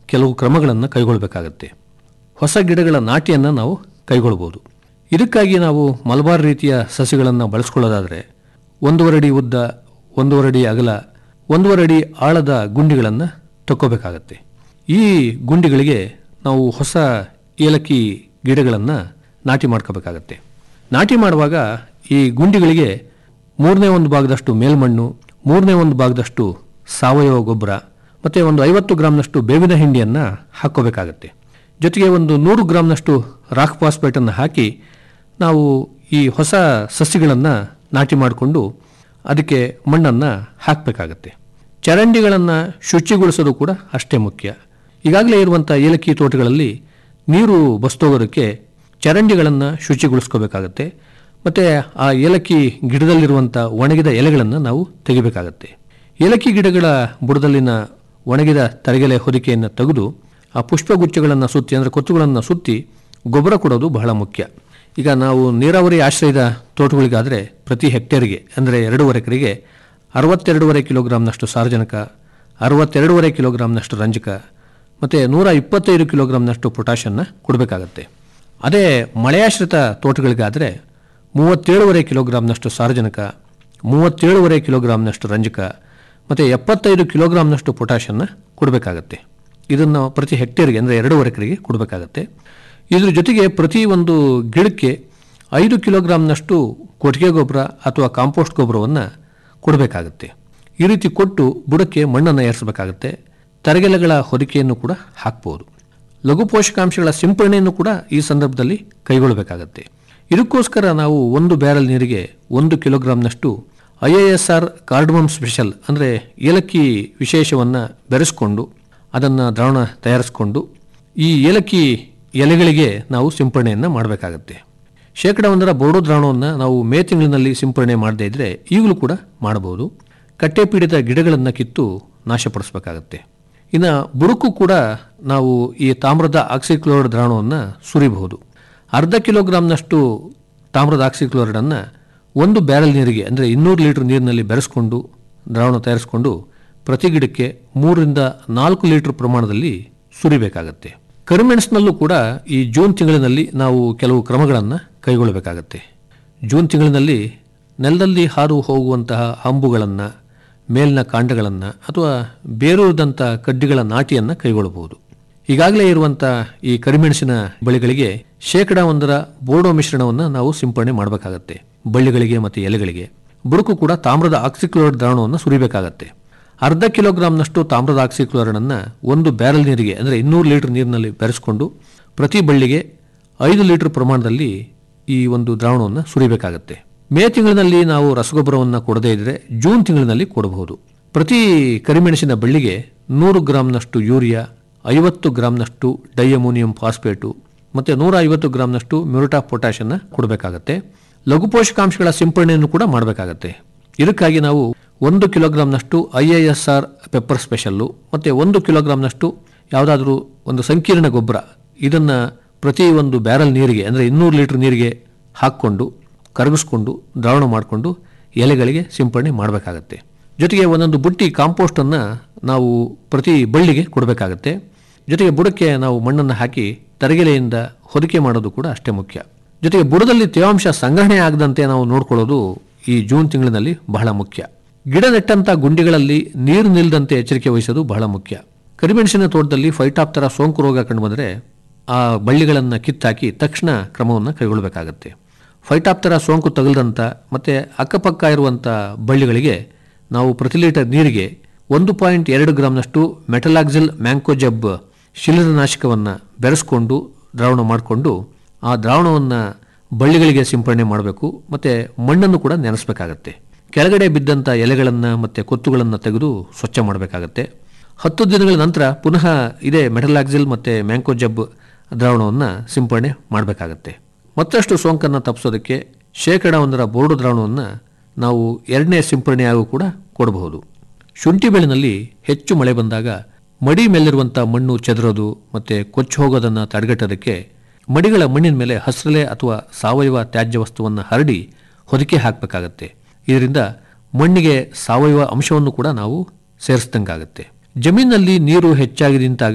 ಕೆಲವು ಕ್ರಮಗಳನ್ನು ಕೈಗೊಳ್ಳಬೇಕಾಗತ್ತೆ ಹೊಸ ಗಿಡಗಳ ನಾಟಿಯನ್ನು ನಾವು ಕೈಗೊಳ್ಬೋದು ಇದಕ್ಕಾಗಿ ನಾವು ಮಲಬಾರ್ ರೀತಿಯ ಸಸಿಗಳನ್ನು ಬಳಸ್ಕೊಳ್ಳೋದಾದರೆ ಒಂದೂವರೆ ಅಡಿ ಉದ್ದ ಒಂದೂವರೆ ಅಡಿ ಅಗಲ ಒಂದೂವರೆ ಅಡಿ ಆಳದ ಗುಂಡಿಗಳನ್ನು ತಕ್ಕೋಬೇಕಾಗತ್ತೆ ಈ ಗುಂಡಿಗಳಿಗೆ ನಾವು ಹೊಸ ಏಲಕ್ಕಿ ಗಿಡಗಳನ್ನು ನಾಟಿ ಮಾಡ್ಕೋಬೇಕಾಗತ್ತೆ ನಾಟಿ ಮಾಡುವಾಗ ಈ ಗುಂಡಿಗಳಿಗೆ ಮೂರನೇ ಒಂದು ಭಾಗದಷ್ಟು ಮೇಲ್ಮಣ್ಣು ಮೂರನೇ ಒಂದು ಭಾಗದಷ್ಟು ಸಾವಯವ ಗೊಬ್ಬರ ಮತ್ತು ಒಂದು ಐವತ್ತು ಗ್ರಾಮ್ನಷ್ಟು ಬೇವಿನ ಹಿಂಡಿಯನ್ನು ಹಾಕ್ಕೋಬೇಕಾಗತ್ತೆ ಜೊತೆಗೆ ಒಂದು ನೂರು ಗ್ರಾಮ್ನಷ್ಟು ರಾಕ್ ಫಾಸ್ಫೇಟನ್ನು ಹಾಕಿ ನಾವು ಈ ಹೊಸ ಸಸಿಗಳನ್ನು ನಾಟಿ ಮಾಡಿಕೊಂಡು ಅದಕ್ಕೆ ಮಣ್ಣನ್ನು ಹಾಕಬೇಕಾಗತ್ತೆ ಚರಂಡಿಗಳನ್ನು ಶುಚಿಗೊಳಿಸೋದು ಕೂಡ ಅಷ್ಟೇ ಮುಖ್ಯ ಈಗಾಗಲೇ ಇರುವಂಥ ಏಲಕ್ಕಿ ತೋಟಗಳಲ್ಲಿ ನೀರು ಬಸ್ತೋಗೋದಕ್ಕೆ ಚರಂಡಿಗಳನ್ನು ಶುಚಿಗೊಳಿಸ್ಕೋಬೇಕಾಗತ್ತೆ ಮತ್ತು ಆ ಏಲಕ್ಕಿ ಗಿಡದಲ್ಲಿರುವಂಥ ಒಣಗಿದ ಎಲೆಗಳನ್ನು ನಾವು ತೆಗಿಬೇಕಾಗತ್ತೆ ಏಲಕ್ಕಿ ಗಿಡಗಳ ಬುಡದಲ್ಲಿನ ಒಣಗಿದ ತರಗೆಲೆ ಹೊದಿಕೆಯನ್ನು ತೆಗೆದು ಆ ಪುಷ್ಪಗುಚ್ಛಗಳನ್ನು ಸುತ್ತಿ ಅಂದರೆ ಕೊತ್ತುಗಳನ್ನು ಸುತ್ತಿ ಗೊಬ್ಬರ ಕೊಡೋದು ಬಹಳ ಮುಖ್ಯ ಈಗ ನಾವು ನೀರಾವರಿ ಆಶ್ರಯದ ತೋಟಗಳಿಗಾದರೆ ಪ್ರತಿ ಹೆಕ್ಟೇರ್ಗೆ ಅಂದರೆ ಎರಡೂವರೆ ಎಕರೆಗೆ ಅರವತ್ತೆರಡೂವರೆ ಕಿಲೋಗ್ರಾಮ್ನಷ್ಟು ಸಾರಜನಕ ಅರವತ್ತೆರಡೂವರೆ ಕಿಲೋಗ್ರಾಮ್ನಷ್ಟು ರಂಜಕ ಮತ್ತು ನೂರ ಇಪ್ಪತ್ತೈದು ಕಿಲೋಗ್ರಾಮ್ನಷ್ಟು ಪೊಟ್ಯಾಷನ್ನು ಕೊಡಬೇಕಾಗತ್ತೆ ಅದೇ ಮಳೆಯಾಶ್ರಿತ ತೋಟಗಳಿಗಾದರೆ ಮೂವತ್ತೇಳುವರೆ ಕಿಲೋಗ್ರಾಮ್ನಷ್ಟು ಸಾರಜನಕ ಮೂವತ್ತೇಳುವರೆ ಕಿಲೋಗ್ರಾಮ್ನಷ್ಟು ರಂಜಕ ಮತ್ತು ಎಪ್ಪತ್ತೈದು ಕಿಲೋಗ್ರಾಮ್ನಷ್ಟು ಪೊಟ್ಯಾಷನ್ನು ಕೊಡಬೇಕಾಗತ್ತೆ ಇದನ್ನು ಪ್ರತಿ ಹೆಕ್ಟೇರ್ಗೆ ಅಂದರೆ ಎರಡೂವರೆ ಎಕರೆಗೆ ಕೊಡಬೇಕಾಗತ್ತೆ ಇದ್ರ ಜೊತೆಗೆ ಪ್ರತಿ ಒಂದು ಗಿಡಕ್ಕೆ ಐದು ಕಿಲೋಗ್ರಾಮ್ನಷ್ಟು ಕೊಟ್ಟಿಗೆ ಗೊಬ್ಬರ ಅಥವಾ ಕಾಂಪೋಸ್ಟ್ ಗೊಬ್ಬರವನ್ನು ಕೊಡಬೇಕಾಗತ್ತೆ ಈ ರೀತಿ ಕೊಟ್ಟು ಬುಡಕ್ಕೆ ಮಣ್ಣನ್ನು ಏರಿಸಬೇಕಾಗತ್ತೆ ತರಗೆಲೆಗಳ ಹೊದಿಕೆಯನ್ನು ಕೂಡ ಹಾಕ್ಬೋದು ಲಘು ಪೋಷಕಾಂಶಗಳ ಸಿಂಪರಣೆಯನ್ನು ಕೂಡ ಈ ಸಂದರ್ಭದಲ್ಲಿ ಕೈಗೊಳ್ಳಬೇಕಾಗತ್ತೆ ಇದಕ್ಕೋಸ್ಕರ ನಾವು ಒಂದು ಬ್ಯಾರಲ್ ನೀರಿಗೆ ಒಂದು ಕಿಲೋಗ್ರಾಮ್ನಷ್ಟು I A S R cardamom special ಅಂದರೆ ಏಲಕ್ಕಿ ವಿಶೇಷವನ್ನು ಬೆರೆಸ್ಕೊಂಡು ಅದನ್ನು ದ್ರಾವಣ ತಯಾರಿಸಿಕೊಂಡು ಈ ಏಲಕ್ಕಿ ಎಲೆಗಳಿಗೆ ನಾವು ಸಿಂಪರಣೆಯನ್ನು ಮಾಡಬೇಕಾಗತ್ತೆ ಶೇಕಡ ಒಂದರ ಬೋರ್ಡೋ ದ್ರಾವಣವನ್ನು ನಾವು ಮೇ ತಿಂಗಳಿನಲ್ಲಿ ಸಿಂಪರಣೆ ಮಾಡದೇ ಇದ್ದರೆ ಈಗಲೂ ಕೂಡ ಮಾಡಬಹುದು ಕಟ್ಟೆ ಪೀಡಿತ ಗಿಡಗಳನ್ನು ಕಿತ್ತು ನಾಶಪಡಿಸಬೇಕಾಗತ್ತೆ ಇನ್ನು ಬುಡಕ್ಕೂ ಕೂಡ ನಾವು ಈ ತಾಮ್ರದ ಆಕ್ಸಿಕ್ಲೋರೈಡ್ ದ್ರಾವಣವನ್ನು ಸುರಿಬಹುದು ಅರ್ಧ ಕಿಲೋಗ್ರಾಮ್ನಷ್ಟು ತಾಮ್ರದ ಆಕ್ಸಿಕ್ಲೋರೈಡನ್ನು ಒಂದು ಬ್ಯಾರಲ್ ನೀರಿಗೆ ಅಂದರೆ ಇನ್ನೂರು ಲೀಟರ್ ನೀರಿನಲ್ಲಿ ಬೆರೆಸ್ಕೊಂಡು ದ್ರಾವಣ ತಯಾರಿಸಿಕೊಂಡು ಪ್ರತಿ ಗಿಡಕ್ಕೆ ಮೂರರಿಂದ ನಾಲ್ಕು ಲೀಟರ್ ಪ್ರಮಾಣದಲ್ಲಿ ಸುರಿಬೇಕಾಗತ್ತೆ ಕರಿಮೆಣಸಿನಲ್ಲೂ ಕೂಡ ಈ ಜೂನ್ ತಿಂಗಳಿನಲ್ಲಿ ನಾವು ಕೆಲವು ಕ್ರಮಗಳನ್ನು ಕೈಗೊಳ್ಳಬೇಕಾಗತ್ತೆ ಜೂನ್ ತಿಂಗಳಿನಲ್ಲಿ ನೆಲದಲ್ಲಿ ಹಾದು ಹೋಗುವಂತಹ ಹಂಬುಗಳನ್ನು ಮೇಲಿನ ಕಾಂಡಗಳನ್ನು ಅಥವಾ ಬೇರೂರದಂಥ ಕಡ್ಡಿಗಳ ನಾಟಿಯನ್ನು ಕೈಗೊಳ್ಳಬಹುದು ಈಗಾಗಲೇ ಇರುವಂಥ ಈ ಕರಿಮೆಣಸಿನ ಬಳ್ಳಿಗಳಿಗೆ ಶೇಕಡ ಒಂದರ ಬೋರ್ಡೋ ಮಿಶ್ರಣವನ್ನು ನಾವು ಸಿಂಪರಣೆ ಮಾಡಬೇಕಾಗತ್ತೆ ಬಳ್ಳಿಗಳಿಗೆ ಮತ್ತು ಎಲೆಗಳಿಗೆ ಬುಡಕು ಕೂಡ ತಾಮ್ರದ ಆಕ್ಸಿಕ್ಲೋರೈಡ್ ದ್ರಾವಣವನ್ನು ಸುರಿಬೇಕಾಗತ್ತೆ ಅರ್ಧ ಕಿಲೋಗ್ರಾಮ್ನಷ್ಟು ತಾಮ್ರದ ಆಕ್ಸಿಕ್ಲೋರೈಡನ್ನು ಒಂದು ಬ್ಯಾರಲ್ ನೀರಿಗೆ ಅಂದರೆ ಇನ್ನೂರು ಲೀಟರ್ ನೀರಿನಲ್ಲಿ ಬೆರೆಸ್ಕೊಂಡು ಪ್ರತಿ ಬಳ್ಳಿಗೆ ಐದು ಲೀಟರ್ ಪ್ರಮಾಣದಲ್ಲಿ ಈ ಒಂದು ದ್ರಾವಣವನ್ನು ಸುರಿಬೇಕಾಗತ್ತೆ ಮೇ ತಿಂಗಳಿನಲ್ಲಿ ನಾವು ರಸಗೊಬ್ಬರವನ್ನು ಕೊಡದೇ ಇದ್ದರೆ ಜೂನ್ ತಿಂಗಳಿನಲ್ಲಿ ಕೊಡಬಹುದು ಪ್ರತಿ ಕರಿಮೆಣಸಿನ ಬಳ್ಳಿಗೆ ನೂರು ಗ್ರಾಂನಷ್ಟು ಯೂರಿಯಾ ಐವತ್ತು ಗ್ರಾಂನಷ್ಟು ಡೈಅಮೋನಿಯಂ ಫಾಸ್ಫೇಟು ಮತ್ತು ನೂರ ಐವತ್ತು ಗ್ರಾಂನಷ್ಟು ಮ್ಯೂರಿಟಾ ಪೊಟ್ಯಾಷನ್ನು ಕೊಡಬೇಕಾಗತ್ತೆ ಲಘು ಪೋಷಕಾಂಶಗಳ ಸಿಂಪರಣೆಯನ್ನು ಕೂಡ ಮಾಡಬೇಕಾಗತ್ತೆ ಇದಕ್ಕಾಗಿ ನಾವು ಒಂದು ಕಿಲೋಗ್ರಾಂನಷ್ಟು I A S R pepper special ಮತ್ತು ಒಂದು ಕಿಲೋಗ್ರಾಂನಷ್ಟು ಯಾವುದಾದ್ರೂ ಒಂದು ಸಂಕೀರ್ಣ ಗೊಬ್ಬರ ಇದನ್ನು ಪ್ರತಿ ಒಂದು ಬ್ಯಾರಲ್ ನೀರಿಗೆ ಅಂದರೆ ಇನ್ನೂರು ಲೀಟರ್ ನೀರಿಗೆ ಹಾಕ್ಕೊಂಡು ಕರಗಿಸ್ಕೊಂಡು ದ್ರಾವಣ ಮಾಡಿಕೊಂಡು ಎಲೆಗಳಿಗೆ ಸಿಂಪರಣೆ ಮಾಡಬೇಕಾಗತ್ತೆ ಜೊತೆಗೆ ಒಂದೊಂದು ಬುಟ್ಟಿ ಕಾಂಪೋಸ್ಟನ್ನು ನಾವು ಪ್ರತಿ ಬಳ್ಳಿಗೆ ಕೊಡಬೇಕಾಗತ್ತೆ ಜೊತೆಗೆ ಬುಡಕ್ಕೆ ನಾವು ಮಣ್ಣನ್ನು ಹಾಕಿ ತರಗೆಲೆಯಿಂದ ಹೊದಿಕೆ ಮಾಡೋದು ಕೂಡ ಅಷ್ಟೇ ಮುಖ್ಯ ಜೊತೆಗೆ ಬುಡದಲ್ಲಿ ತೇವಾಂಶ ಸಂಗ್ರಹಣೆ ಆಗದಂತೆ ನಾವು ನೋಡ್ಕೊಳ್ಳೋದು ಈ ಜೂನ್ ತಿಂಗಳಿನಲ್ಲಿ ಬಹಳ ಮುಖ್ಯ ಗಿಡ ನೆಟ್ಟಂಥ ಗುಂಡಿಗಳಲ್ಲಿ ನೀರು ನಿಲ್ಲದಂತೆ ಎಚ್ಚರಿಕೆ ವಹಿಸೋದು ಬಹಳ ಮುಖ್ಯ ಕರಿಮೆಣಸಿನ ತೋಟದಲ್ಲಿ ಫೈಟಾಪ್ತರ ಸೋಂಕು ರೋಗ ಕಂಡುಬಂದರೆ ಆ ಬಳ್ಳಿಗಳನ್ನು ಕಿತ್ತಾಕಿ ತಕ್ಷಣ ಕ್ರಮವನ್ನು ಕೈಗೊಳ್ಳಬೇಕಾಗತ್ತೆ ಫೈಟಾಪ್ತರ ಸೋಂಕು ತಗಲದಂಥ ಮತ್ತು ಅಕ್ಕಪಕ್ಕ ಇರುವಂಥ ಬಳ್ಳಿಗಳಿಗೆ ನಾವು ಪ್ರತಿ ಲೀಟರ್ ನೀರಿಗೆ ಒಂದು ಪಾಯಿಂಟ್ ಎರಡು ಗ್ರಾಮ್ನಷ್ಟು ಮೆಟಲಾಕ್ಸಿಲ್ ಮ್ಯಾಂಕೋಜಬ್ ಶಿಲೀರನಾಶಕವನ್ನು ಬೆರೆಸ್ಕೊಂಡು ದ್ರಾವಣ ಮಾಡಿಕೊಂಡು ಆ ದ್ರಾವಣವನ್ನು ಬಳ್ಳಿಗಳಿಗೆ ಸಿಂಪರಣೆ ಮಾಡಬೇಕು ಮತ್ತು ಮಣ್ಣನ್ನು ಕೂಡ ನೆನೆಸಬೇಕಾಗತ್ತೆ ಕೆಳಗಡೆ ಬಿದ್ದಂಥ ಎಲೆಗಳನ್ನು ಮತ್ತು ಕೊತ್ತುಗಳನ್ನು ತೆಗೆದು ಸ್ವಚ್ಛ ಮಾಡಬೇಕಾಗತ್ತೆ ಹತ್ತು ದಿನಗಳ ನಂತರ ಪುನಃ ಇದೇ ಮೆಟಲಾಕ್ಸಿಲ್ ಮತ್ತು ಮ್ಯಾಂಕೋಜಬ್ ದ್ರಾವಣವನ್ನು ಸಿಂಪರಣೆ ಮಾಡಬೇಕಾಗತ್ತೆ ಮತ್ತಷ್ಟು ಸೋಂಕನ್ನು ತಪ್ಪಿಸೋದಕ್ಕೆ ಶೇಕಡ ಒಂದರ ಬೋರ್ಡು ದ್ರಾವಣವನ್ನು ನಾವು ಎರಡನೇ ಸಿಂಪರಣೆಯಾಗೂ ಕೂಡ ಕೊಡಬಹುದು ಶುಂಠಿ ಬೆಳೆನಲ್ಲಿ ಹೆಚ್ಚು ಮಳೆ ಬಂದಾಗ ಮಡಿ ಮೇಲಿರುವಂಥ ಮಣ್ಣು ಚೆದರೋದು ಮತ್ತು ಕೊಚ್ಚಿ ಹೋಗೋದನ್ನು ತಡೆಗಟ್ಟೋದಕ್ಕೆ ಮಡಿಗಳ ಮಣ್ಣಿನ ಮೇಲೆ ಹಸಿರಲೆ ಅಥವಾ ಸಾವಯವ ತ್ಯಾಜ್ಯ ವಸ್ತುವನ್ನು ಹರಡಿ ಹೊದಿಕೆ ಹಾಕಬೇಕಾಗತ್ತೆ ಇದರಿಂದ ಮಣ್ಣಿಗೆ ಸಾವಯವ ಅಂಶವನ್ನು ಕೂಡ ನಾವು ಸೇರಿಸ್ದಂಗಾಗತ್ತೆ ಜಮೀನಿನಲ್ಲಿ ನೀರು ಹೆಚ್ಚಾಗಿ ನಿಂತಾಗ